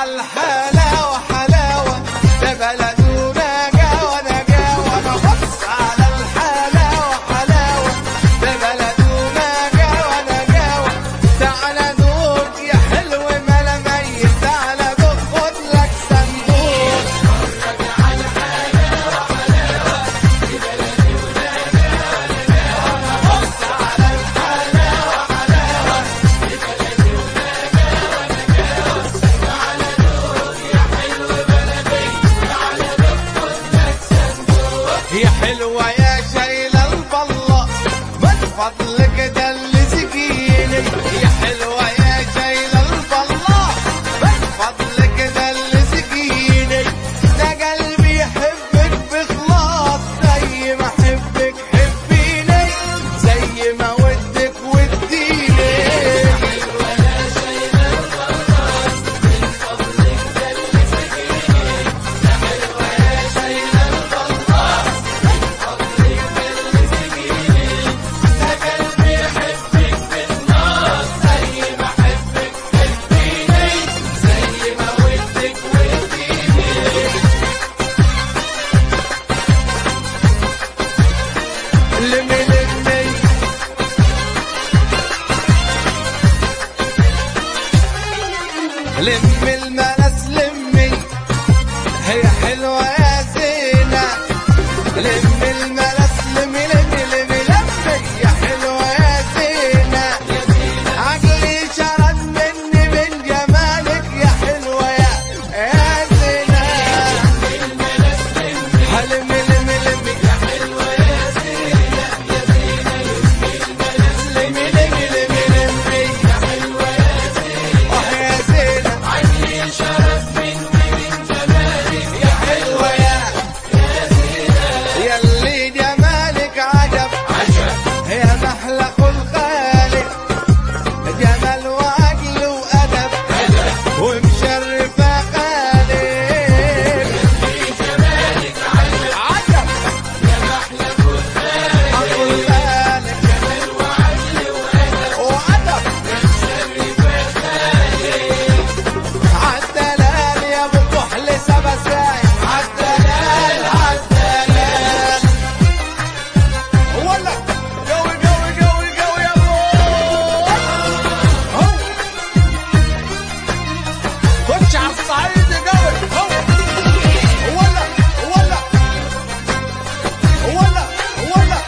الحلاوة حلاوة ده بلدنا جاوة نجاوة نبص على الحلاوة حلاوة ده بلدنا جاوة نجاوة تعالى دوق يا حلو ملا ميت تعالى دوق خد لك صندوق يا حلوة يا شايلة البلة من فضلك ده اللي سكيني يا حلوة يا شايلة البلة من فضلك ده اللي سكيني ده قلبي يحبك بخلاص زي ما احبك حبيني زي ما ودك وديني لمي لمي لمي الملس لمي هي حلوة يا زينة لمي الملس لمي لمي لمي لمي يا حلوة يا زينة عقلي شرد مني من جمالك يا حلوة يا يا زينة لمي لمي لمي يا حلوة يا زينة يا زينة لمي لمي لمي لمي يا حلوة يا زينة اه يا زينة عقلي شرد مني من جمالك يا حلوة يا يلي جمالك عجب عجب يا محلى خلقالك جمال وعقل وأدب أدب ومشرفة قالك عجب يا محلى خلقالك جمال وعقل وأدب عالدلال يا ابو كحل سبساي عالدلال عالدلال ولا قوي قوي قوي قوي يا ابو هو خش على الصعيد قوي هو ولا ولا ولا ولا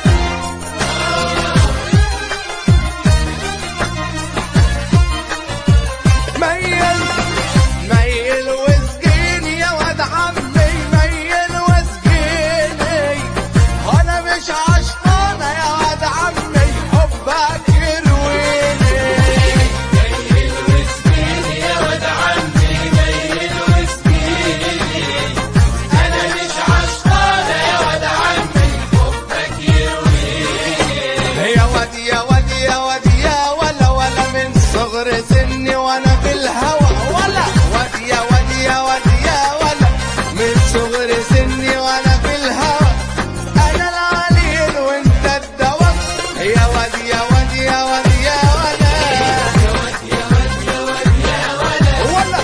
ميل ميل وسقيني يا واد عمي ميل وسقيني انا مش عشقانة يا واد عمي حبك يرويني ميل وسقيني يا واد عمي ميل وسقيني انا مش عشقانة يا واد عمي حبك يرويني يا واد يا واد يا واد يا ولا ولا من صغر سني وانا في الهوى ولا واد يا واد يا واد يا ولا من صغر سني وانا في الهوى انا العليل وانت الدواء يا واد يا واد يا واد يا ولا ولا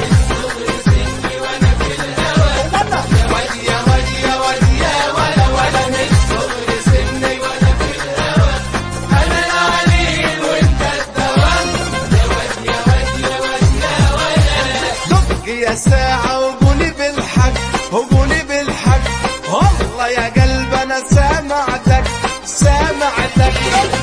ولا واد يا واد يا واد يا ولا ولا من صغر سني وانا في الهوى انا العليل وانت الدواء دق يا ساعة وقولي بالحق وقولي بالحق والله يا قلب انا سامعتك سامعتك